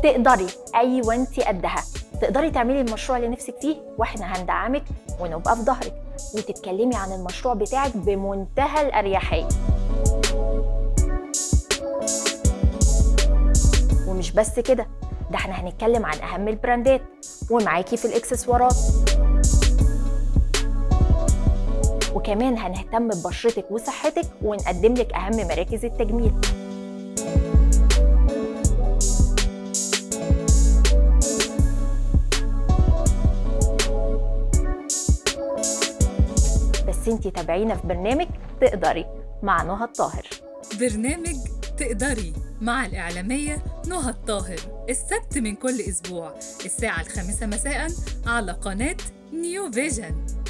تقدري ايوه انت قدها تقدري تعملي المشروع اللي نفسك فيه واحنا هندعمك ونبقى في ظهرك وتتكلمي عن المشروع بتاعك بمنتهى الاريحيه ومش بس كده ده احنا هنتكلم عن اهم البراندات ومعاكي في الاكسسوارات وكمان هنهتم ببشرتك وصحتك ونقدم لك اهم مراكز التجميل بس انتي تابعينا في برنامج تقدري مع نهى الطاهر برنامج تقدري مع الإعلامية نهى الطاهر السبت من كل أسبوع الساعة الخامسة مساء على قناة نيو فيجن